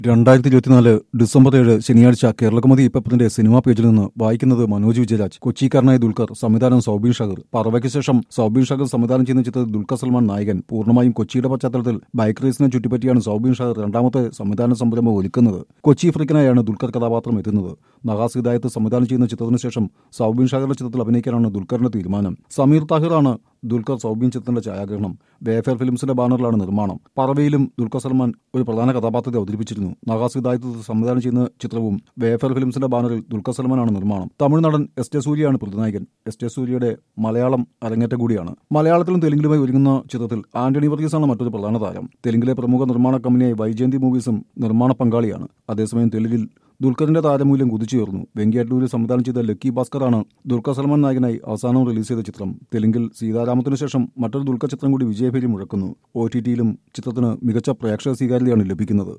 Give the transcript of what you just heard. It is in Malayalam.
രണ്ടായിരത്തി ഇരുപത്തിനാല് ഡിസംബർ ഏഴ് ശനിയാഴ്ച കേരളകൗമുദി ഇപ്പത്തിന്റെ സിനിമാ പേജിൽ നിന്ന് വായിക്കുന്നത് മനോജ് വിജയരാജ് കൊച്ചിക്കാരനായ ദുൽഖർ സംവിധാനം സൗബിൻ ഷഹർ പറവയ്ക്ക് ശേഷം സൗബിൻ ഷഹർ സംവിധാനം ചെയ്യുന്ന ചിത്രത്തിൽ ദുൽഖർ സൽമാൻ നായകൻ പൂർണ്ണമായും കൊച്ചിയുടെ പശ്ചാത്തലത്തിൽ ബൈക്ക് റേസിനെ ചുറ്റിപ്പറ്റിയാണ് സൗബിൻ ഷഹർ രണ്ടാമത്തെ സംവിധാന സംരംഭം ഒരുക്കുന്നത് കൊച്ചി ഫ്രിക്കനായാണ് ദുൽഖർ കഥാപാത്രം എത്തുന്നത് നഹാസ് ഹിദായത്ത് സംവിധാനം ചെയ്യുന്ന ചിത്രത്തിന് ശേഷം സൗബിൻ ഷഹറിന്റെ ചിത്രത്തിൽ അഭിനയിക്കാനാണ് ദുൽഖറിന്റെ തീരുമാനം സമീർ താഹിറാണ് ദുൽഖർ സൗബിൻ ചിത്രത്തിന്റെ ഛായാഗ്രഹണം വേഫെയർ ഫിലിംസിന്റെ ബാനറിലാണ് നിർമ്മാണം പറവയിലും ദുൽഖർ സൽമാൻ ഒരു പ്രധാന കഥാപാത്രത്തെ അവതരിപ്പിച്ചിരുന്നു നവാസ് ഹിദായത്ത് സംവിധാനം ചെയ്യുന്ന ചിത്രവും വേഫെയർ ഫിലിംസിന്റെ ബാനറിൽ ദുൽഖർ സൽമാനാണ് നിർമ്മാണം തമിഴ് നടൻ എസ് ജെ സൂര്യയാണ് പ്രതിനായകൻ എസ് ജെ സൂര്യയുടെ മലയാളം അരങ്ങേറ്റം കൂടിയാണ് മലയാളത്തിലും തെലുങ്കിലുമായി ഒരുങ്ങുന്ന ചിത്രത്തിൽ ആന്റണി വർഗീസാണ് മറ്റൊരു പ്രധാന താരം തെലുങ്കിലെ പ്രമുഖ നിർമ്മാണ കമ്പനിയായ വൈജയന്തി മൂവീസും നിർമ്മാണ പങ്കാളിയാണ് അതേസമയം തെലുങ്കിൽ ദുൽഖറിന്റെ താരമൂല്യം കുതിച്ചുയർന്നു വെങ്കിയാട്ടൂര് സംവിധാനം ചെയ്ത ലക്കി ഭാസ്കറാണ് ദുൽഖർ സൽമാൻ നായകനായി അവസാനം റിലീസ് ചെയ്ത ചിത്രം തെലുങ്കിൽ സീതാരാമത്തിനു ശേഷം മറ്റൊരു ദുൽഖർ ചിത്രം കൂടി വിജയഭേരി മുഴക്കുന്നു ഒ ടി ടിയിലും ചിത്രത്തിന് മികച്ച പ്രേക്ഷക സ്വീകാര്യതയാണ് ലഭിക്കുന്നത്